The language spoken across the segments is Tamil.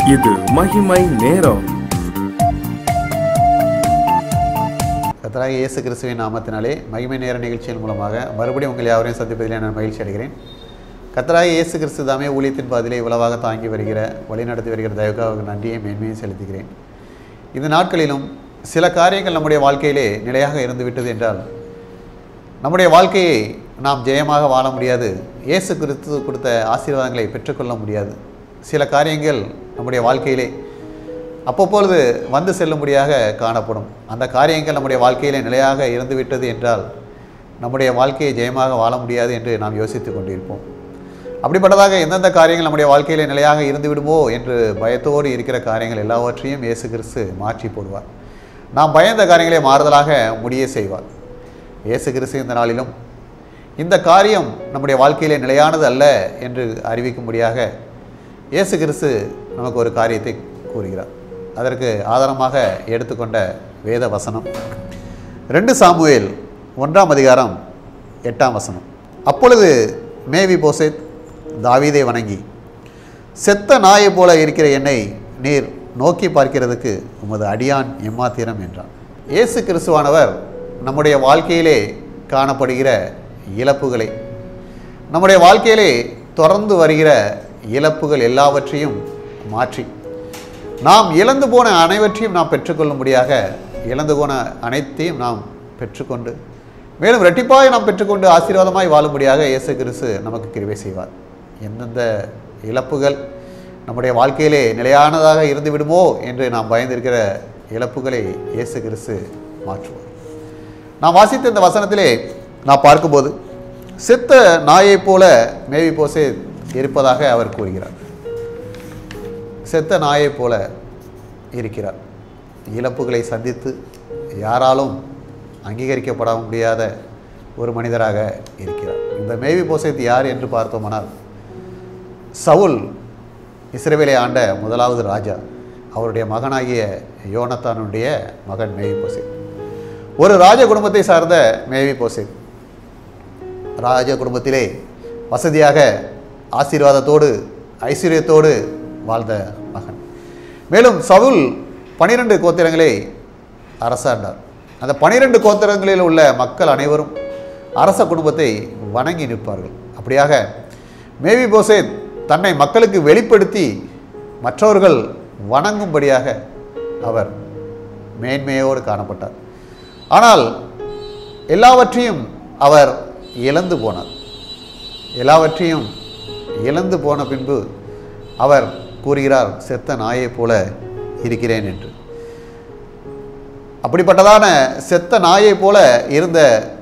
இது மகிமை நேரம் கர்த்தராகிய இயேசு கிறிஸ்துவின் நாமத்தினாலே மகிமை நேர நிகழ்ச்சியின் மூலமாக மறுபடியும் உங்கள் யாவரையும் சந்திப்பதிலே நான் மகிழ்ச்சி அடைகிறேன் கர்த்தராகிய இயேசு கிறிஸ்து தாமே ஊழியத்தின் பாதிலே உளவாக தாங்கி வருகிற வழிநடத்தி வருகிற தயவுக்காக நன்றியை மேன்மையும் செலுத்துகிறேன் இந்த நாட்களிலும் சில காரியங்கள் நம்முடைய வாழ்க்கையிலே நிலையாக இருந்துவிட்டது என்றால் நம்முடைய வாழ்க்கையை நாம் ஜெயமாக வாழ முடியாது இயேசு கிறிஸ்து கொடுத்த ஆசீர்வாதங்களை பெற்றுக்கொள்ள முடியாது சில காரியங்கள் நம்முடைய வாழ்க்கையிலே அப்பப்பொழுது வந்து செல்லும்படியாக காணப்படும் அந்த காரியங்கள் நம்முடைய வாழ்க்கையிலே நிலையாக இருந்துவிட்டது என்றால் நம்முடைய வாழ்க்கையை ஜெயமாக வாழ முடியாது என்று நாம் யோசித்து கொண்டிருப்போம் அப்படிப்பட்டதாக எந்தெந்த காரியங்கள் நம்முடைய வாழ்க்கையிலே நிலையாக இருந்து விடுமோ என்று பயத்தோடு இருக்கிற காரியங்கள் எல்லாவற்றையும் இயேசு கிறிஸ்து மாற்றி போடுவார் நாம் பயந்த காரியங்களை மாறுதலாக முடிய செய்வார் இயேசு கிறிஸ்து இந்த நாளிலும் இந்த காரியம் நம்முடைய வாழ்க்கையிலே நிலையானது அல்ல என்று அறிவிக்கும்படியாக இயேசு கிறிஸ்து நமக்கு ஒரு காரியத்தை கூறுகிறார் அதற்கு ஆதாரமாக எடுத்துக்கொண்ட வேத வசனம் ரெண்டு சாமுவேல் ஒன்றாம் அதிகாரம் எட்டாம் வசனம் அப்பொழுது மேவி போசேத் தாவீதை வணங்கி செத்த நாயைப் போல இருக்கிற என்னை நீர் நோக்கி பார்க்கிறதுக்கு உமது அடியான் எம்மாத்திரம் என்றான் இயேசு கிறிஸ்துவானவர் நம்முடைய வாழ்க்கையிலே காணப்படுகிற இழப்புகளை நம்முடைய வாழ்க்கையிலே தொடர்ந்து வருகிற இழப்புகள் எல்லாவற்றையும் மாற்றி நாம் இழந்து போன அனைவற்றையும் நாம் பெற்றுக்கொள்ளும்படியாக இழந்து போன அனைத்தையும் நாம் பெற்றுக்கொண்டு மேலும் ரெட்டிப்பாய் நாம் பெற்றுக்கொண்டு ஆசீர்வாதமாய் வாழும்படியாக இயேசு கிறிஸ்து நமக்கு கிருபை செய்வார் எந்தெந்த இழப்புகள் நம்முடைய வாழ்க்கையிலே நிலையானதாக இருந்து விடுமோ என்று நாம் பயந்திருக்கிற இழப்புகளை இயேசு கிறிஸ்து மாற்றுவார் நாம் வாசித்த இந்த வசனத்திலே நான் பார்க்கும்போது செத்த நாயைப் போல மேவி போசே இருப்பதாக அவர் கூறுகிறார் செத்த நாயைப் போல இருக்கிறார் இழப்புகளை சந்தித்து யாராலும் அங்கீகரிக்கப்பட முடியாத ஒரு மனிதராக இருக்கிறார் இந்த மேவி போசேத் யார் என்று பார்த்தோமானால் சவுல் இஸ்ரேவேலை ஆண்ட முதலாவது ராஜா அவருடைய மகனாகிய யோனத்தானுடைய மகன் மேவி போசேத் ஒரு ராஜ குடும்பத்தை சார்ந்த மேவி போசேத் ராஜ குடும்பத்திலே வசதியாக ஆசீர்வாதத்தோடு ஐஸ்வர்யத்தோடு வாழ்ந்த மகன் மேலும் சவுல் பனிரெண்டு கோத்திரங்களை அரசாண்டார் அந்த பனிரெண்டு கோத்திரங்களில் உள்ள மக்கள் அனைவரும் அரச குடும்பத்தை வணங்கி நிற்பார்கள் அப்படியாக மேவி போசேத் தன்னை மக்களுக்கு வெளிப்படுத்தி மற்றவர்கள் வணங்கும்படியாக அவர் மேன்மையோடு காணப்பட்டார் ஆனால் எல்லாவற்றையும் அவர் இழந்து போனார் எல்லாவற்றையும் இழந்து போன பின்பு அவர் கூறுகிறார் செத்த நாயைப் போல இருக்கிறேன் என்று அப்படிப்பட்டதான செத்த நாயைப் போல இருந்த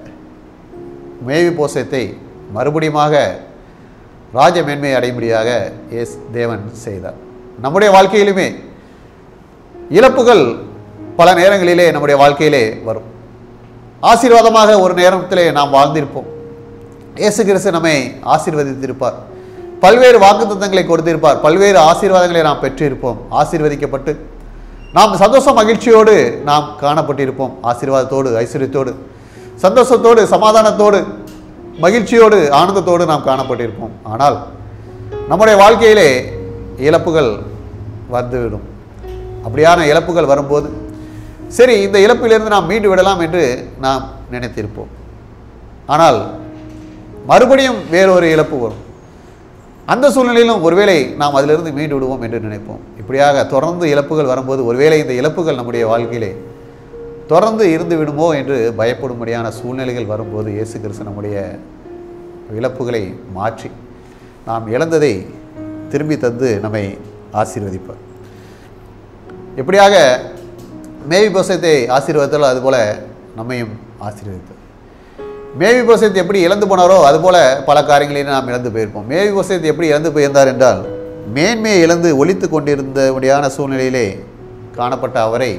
மேவி போசத்தை மறுபடியுமாக ராஜ மேன்மையை அடையும்படியாக எஸ் தேவன் செய்தார் நம்முடைய வாழ்க்கையிலுமே இழப்புகள் பல நேரங்களிலே நம்முடைய வாழ்க்கையிலே வரும் ஆசீர்வாதமாக ஒரு நேரத்திலே நாம் வாழ்ந்திருப்போம் இயேசு கிறிஸ்து நம்மை ஆசீர்வதித்திருப்பார் பல்வேறு வாக்குத்தத்தங்களை கொடுத்திருப்பார் பல்வேறு ஆசீர்வாதங்களை நாம் பெற்றிருப்போம் ஆசீர்வதிக்கப்பட்டு நாம் சந்தோஷ மகிழ்ச்சியோடு நாம் காணப்பட்டிருப்போம் ஆசீர்வாதத்தோடு ஐஸ்வர்யத்தோடு சந்தோஷத்தோடு சமாதானத்தோடு மகிழ்ச்சியோடு ஆனந்தத்தோடு நாம் காணப்பட்டிருப்போம் ஆனால் நம்முடைய வாழ்க்கையிலே இழப்புகள் வந்துவிடும் அப்படியான இழப்புகள் வரும்போது சரி இந்த இழப்பிலிருந்து நாம் மீண்டு விடலாம் என்று நாம் நினைத்திருப்போம் ஆனால் மறுபடியும் வேறொரு இழப்பு வரும் அந்த சூழ்நிலையிலும் ஒருவேளை நாம் அதிலிருந்து மீண்டு விடுவோம் என்று நினைப்போம் இப்படியாக தொடர்ந்து இழப்புகள் வரும்போது ஒருவேளை இந்த இழப்புகள் நம்முடைய வாழ்க்கையிலே தொடர்ந்து இருந்து விடுமோ என்று பயப்படும்படியான சூழ்நிலைகள் வரும்போது இயேசு கிறிஸ்து நம்முடைய இழப்புகளை மாற்றி நாம் இழந்ததை திரும்பி தந்து நம்மை ஆசீர்வதிப்பார் எப்படியாக மேவி போசத்தை ஆசீர்வதித்தாலோ அதுபோல நம்மையும் ஆசீர்வதித்தார் மேவி போசத் எப்படி இழந்து போனாரோ அதுபோல பல காரியங்களையும் நாம் இழந்து போயிருப்போம் மேவி போசத் எப்படி இழந்து போயிருந்தார் என்றால் மேன்மையை இழந்து ஒழித்து கொண்டிருந்தபடியான சூழ்நிலையிலே காணப்பட்ட அவரை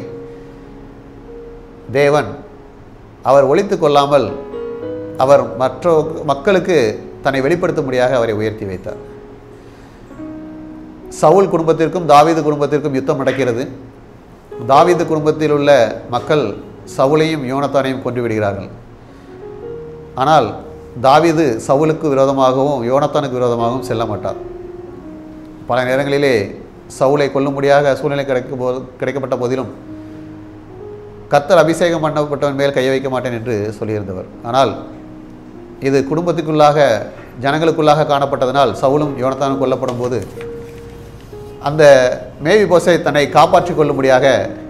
தேவன் அவர் ஒழித்து கொள்ளாமல் அவர் மற்ற மக்களுக்கு தன்னை வெளிப்படுத்தும்படியாக அவரை உயர்த்தி வைத்தார் சவுல் குடும்பத்திற்கும் தாவீது குடும்பத்திற்கும் யுத்தம் நடக்கிறது தாவீது குடும்பத்தில் உள்ள மக்கள் சவுலையும் யோனத்தானையும் கொன்று விடுகிறார்கள் ஆனால் தாவீது சவுலுக்கு விரோதமாகவும் யோனத்தானுக்கு விரோதமாகவும் செல்ல மாட்டார் பல நேரங்களிலே சவுலை கொல்லும்படியாக சூழ்நிலை கிடைக்க போ கிடைக்கப்பட்ட போதிலும் கத்தர் அபிஷேகம் பண்ணப்பட்டவன் மேல் கை வைக்க மாட்டேன் என்று சொல்லியிருந்தவர் ஆனால் இது குடும்பத்துக்குள்ளாக ஜனங்களுக்குள்ளாக காணப்பட்டதனால் சவுலும் யோனத்தானும் கொல்லப்படும் போது அந்த மேவி போசை தன்னை காப்பாற்றிக் கொள்ளும்படியாக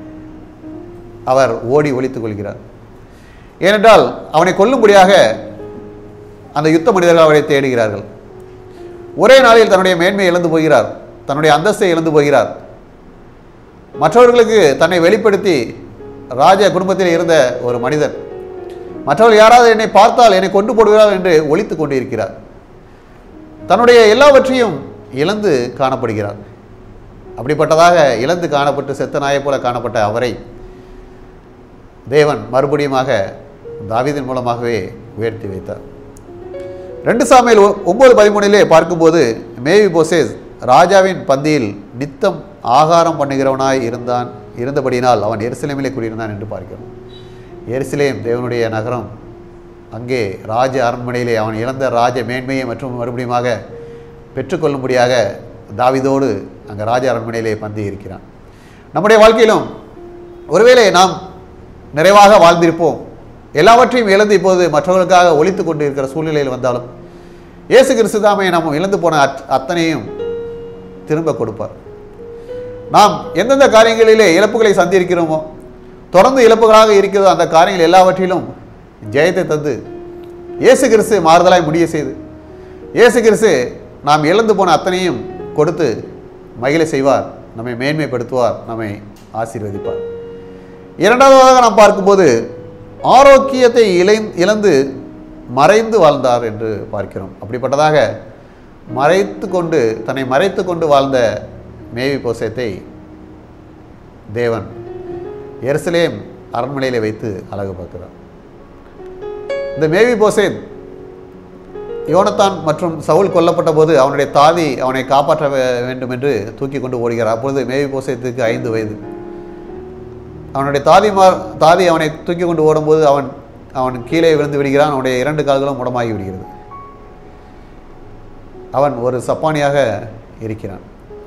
அவர் ஓடி ஒழித்துக் கொள்கிறார் ஏனென்றால் அவனை கொல்லும்படியாக அந்த யுத்த மனிதர்கள் அவரை தேடுகிறார்கள் ஒரே நாளில் தன்னுடைய மேன்மையை இழந்து போகிறார் தன்னுடைய அந்தஸ்தை இழந்து போகிறார் மற்றவர்களுக்கு தன்னை வெளிப்படுத்தி ராஜ குடும்பத்தில் இருந்த ஒரு மனிதன் மற்றவர்கள் யாராவது என்னை பார்த்தால் என்னை கொண்டு போடுகிறார் என்று ஒழித்து கொண்டிருக்கிறார் தன்னுடைய எல்லாவற்றையும் இழந்து காணப்படுகிறார் அப்படிப்பட்டதாக இழந்து காணப்பட்டு செத்த நாயைப் போல காணப்பட்ட அவரை தேவன் மறுபடியுமாக தாவீதின் மூலமாகவே உயர்த்தி வைத்தார் ரெண்டு சாமியில் ஒன்பது பதிமூணிலே பார்க்கும்போது மேவி போசேஸ் ராஜாவின் பந்தியில் நித்தம் ஆகாரம் பண்ணுகிறவனாய் இருந்தான் இருந்தபடியினால் அவன் எருசலேமிலே குடியிருந்தான் என்று பார்க்கிறோம் எருசலேம் தேவனுடைய நகரம் அங்கே ராஜ அரண்மனையிலே அவன் இழந்த ராஜ மேன்மையை மற்றும் மறுபடியுமாக பெற்றுக்கொள்ளும்படியாக தாவிதோடு அங்கே ராஜ அரண்மனையிலே பந்தி இருக்கிறான் நம்முடைய வாழ்க்கையிலும் ஒருவேளை நாம் நிறைவாக வாழ்ந்திருப்போம் எல்லாவற்றையும் இழந்து இப்போது மற்றவர்களுக்காக ஒழித்து கொண்டு இருக்கிற சூழ்நிலையில் வந்தாலும் இயேசு கிறிஸ்து தாமே நாம் இழந்து போன அத்- அத்தனையும் திரும்ப கொடுப்பார் நாம் எந்தெந்த காரியங்களிலே இழப்புகளை சந்திருக்கிறோமோ தொடர்ந்து இழப்புகளாக இருக்கிறதோ அந்த காரியங்கள் எல்லாவற்றிலும் ஜெயத்தை தந்து இயேசு கிறிஸ்து மாறுதலாய் முடிய செய்து இயேசு கிறிஸ்து நாம் இழந்து போன அத்தனையும் கொடுத்து மகிழ செய்வார் நம்மை மேன்மைப்படுத்துவார் நம்மை ஆசீர்வதிப்பார் இரண்டாவதாக நாம் பார்க்கும்போது ஆரோக்கியத்தை இழை இழந்து மறைந்து வாழ்ந்தார் என்று பார்க்கிறோம் அப்படிப்பட்டதாக மறைத்து கொண்டு தன்னை மறைத்து கொண்டு வாழ்ந்த மேவி போசேத்தை தேவன் எருசலேம் அரண்மனையிலே வைத்து அழகு பார்க்கிறார் இந்த மேவி போசேத் யோனத்தான் மற்றும் சவுல் கொல்லப்பட்ட போது அவனுடைய தாதி அவனை காப்பாற்ற வே- வேண்டும் என்று தூக்கி கொண்டு ஓடுகிறார் அப்பொழுது மேவி போசேத்துக்கு ஐந்து வயது அவனுடைய தாதிமார் தாதி அவனை தூக்கி கொண்டு ஓடும்போது அவன் அவன் கீழே விழுந்து விடுகிறான் அவனுடைய இரண்டு கால்களும் முடமாகி விடுகிறது அவன் ஒரு சப்பானியாக இருக்கிறான்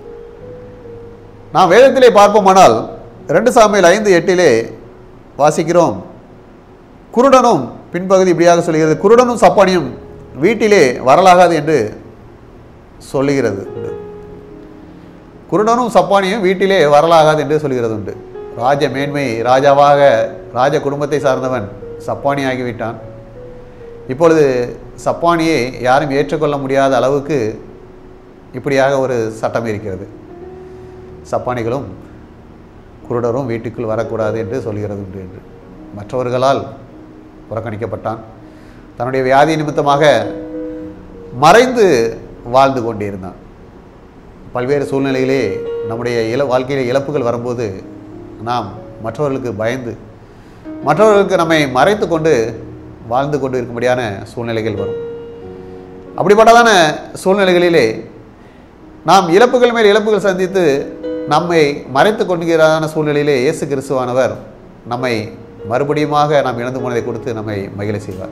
நாம் வேதத்திலே பார்ப்போமானால் ரெண்டு சாமியில் ஐந்து எட்டிலே வாசிக்கிறோம் குருடனும் பின்பகுதி இப்படியாக சொல்கிறது குருடனும் சப்பானியும் வீட்டிலே வரலாகாது என்று சொல்லுகிறது உண்டு. குருடனும் சப்பானியும் வீட்டிலே வரலாகாது என்று சொல்கிறது உண்டு ராஜ மேன்மை ராஜாவாக ராஜ குடும்பத்தை சார்ந்தவன் சப்பானி ஆகிவிட்டான் இப்பொழுது சப்பானியை யாரும் ஏற்றுக்கொள்ள முடியாத அளவுக்கு இப்படியாக ஒரு சட்டம் இருக்கிறது சப்பானிகளும் குருடரும் வீட்டுக்குள் வரக்கூடாது என்று சொல்கிறது உண்டு என்று மற்றவர்களால் புறக்கணிக்கப்பட்டான் தன்னுடைய வியாதி நிமித்தமாக மறைந்து வாழ்ந்து கொண்டிருந்தான் பல்வேறு சூழ்நிலையிலே நம்முடைய இல வாழ்க்கையில் இழப்புகள் வரும்போது நாம் மற்றவர்களுக்கு பயந்து மற்றவர்களுக்கு நம்மை மறைத்து கொண்டு வாழ்ந்து கொண்டு இருக்கும்படியான சூழ்நிலைகள் வரும் அப்படிப்பட்டதான சூழ்நிலைகளிலே நாம் இழப்புகள் மேல் இழப்புகள் சந்தித்து நம்மை மறைத்து கொண்டுகிறதான சூழ்நிலையிலே இயேசு கிறிஸ்துவானவர் நம்மை மறுபடியுமாக நாம் இழந்து போனதை கொடுத்து நம்மை மகிழ செய்வார்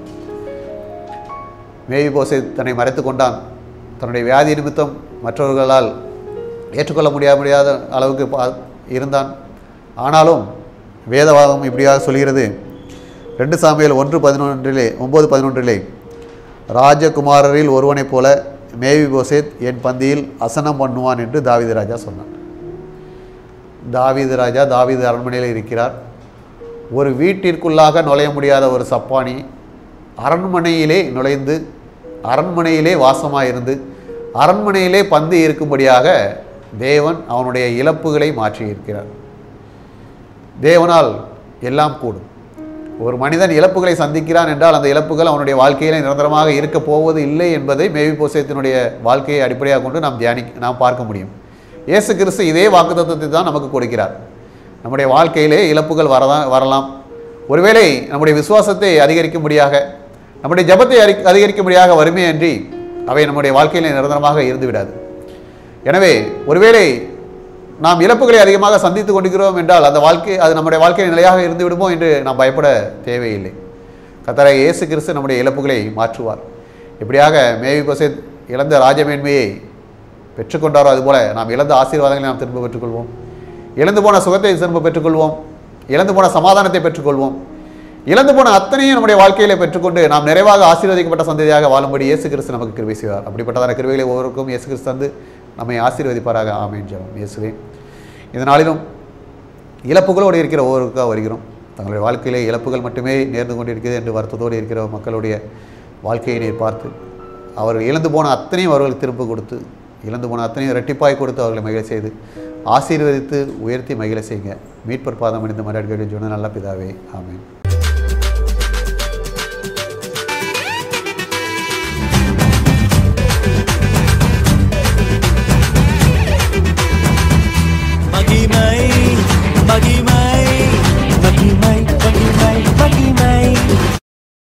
மேவி போசை தன்னை மறைத்து கொண்டான் தன்னுடைய வியாதி நிமித்தம் மற்றவர்களால் ஏற்றுக்கொள்ள முடியாத முடியாத அளவுக்கு பா இருந்தான் ஆனாலும் வேதவாதம் இப்படியாக சொல்கிறது ரெண்டு சாமியில் ஒன்று பதினொன்றிலே ஒம்பது பதினொன்றிலே ராஜகுமாரரில் ஒருவனைப் போல மேவி போசேத் என் பந்தியில் அசனம் பண்ணுவான் என்று தாவீது ராஜா சொன்னான் தாவீது ராஜா தாவீது அரண்மனையில் இருக்கிறார் ஒரு வீட்டிற்குள்ளாக நுழைய முடியாத ஒரு சப்பானி அரண்மனையிலே நுழைந்து அரண்மனையிலே வாசமாக இருந்து அரண்மனையிலே பந்து இருக்கும்படியாக தேவன் அவனுடைய இழப்புகளை மாற்றி இருக்கிறார் தேவனால் எல்லாம் கூடும் ஒரு மனிதன் இழப்புகளை சந்திக்கிறான் என்றால் அந்த இழப்புகள் அவனுடைய வாழ்க்கையிலே நிரந்தரமாக இருக்க போவது இல்லை என்பதை மேவி போசேத்தினுடைய வாழ்க்கையை அடிப்படையாக கொண்டு நாம் தியானி நாம் பார்க்க முடியும் இயேசு கிறிஸ்து இதே வாக்குத்தத்தத்தை தான் நமக்கு கொடுக்கிறார் நம்முடைய வாழ்க்கையிலே இழப்புகள் வரதான் வரலாம் ஒருவேளை நம்முடைய விசுவாசத்தை அதிகரிக்கும்படியாக நம்முடைய ஜெபத்தை அறி அதிகரிக்கும்படியாக வருமே அன்றி அவை நம்முடைய வாழ்க்கையிலே நிரந்தரமாக இருந்து விடாது எனவே ஒருவேளை நாம் இழப்புகளை அதிகமாக சந்தித்து கொண்டிருக்கிறோம் என்றால் அந்த வாழ்க்கை அது நம்முடைய வாழ்க்கையில் நிலையாக இருந்து விடுமோ என்று நாம் பயப்பட தேவையில்லை கத்தராக இயேசு கிறிஸ்து நம்முடைய இழப்புகளை மாற்றுவார் இப்படியாக மேவி பசேத் இழந்த ராஜமேன்மையை பெற்றுக்கொண்டாரோ அதுபோல நாம் இழந்த ஆசீர்வாதங்களை நாம் திரும்ப பெற்றுக்கொள்வோம் இழந்து போன சுகத்தை திரும்ப பெற்றுக்கொள்வோம் இழந்து போன சமாதானத்தை பெற்றுக்கொள்வோம் இழந்து போன அத்தனையும் நம்முடைய வாழ்க்கையில பெற்றுக்கொண்டு நாம் நிறைவாக ஆசீர்வதிக்கப்பட்ட சந்ததியாக வாழும்படி இயேசு கிறிஸ்து நமக்கு கிருபை செய்வார் அப்படிப்பட்டதான கிருபைகளை ஒவ்வொருக்கும் இயேசு கிறிஸ்து தந்து நம்மை ஆசீர்வதிப்பாராக ஆமேன் ஜெபம் இயேசுவே இந்த நாளிலும் இழப்புகளோடு இருக்கிற ஒவ்வொருக்காக வருகிறோம் தங்களுடைய வாழ்க்கையிலே இழப்புகள் மட்டுமே நேர்ந்து கொண்டிருக்கிறது என்று வருத்தத்தோடு இருக்கிற மக்களுடைய வாழ்க்கையை நீர் பார்த்து அவர்கள் இழந்து போன அத்தனையும் அவர்களுக்கு திரும்ப கொடுத்து இழந்து போன அத்தனையும் இரட்டிப்பாய் கொடுத்து அவர்களை மகிழ செய்து ஆசீர்வதித்து உயர்த்தி மகிழ செய்யுங்க மீட்பர் பாதம் அணிந்து மரியாதை சொன்ன நல்ல பிதாவே ஆமென்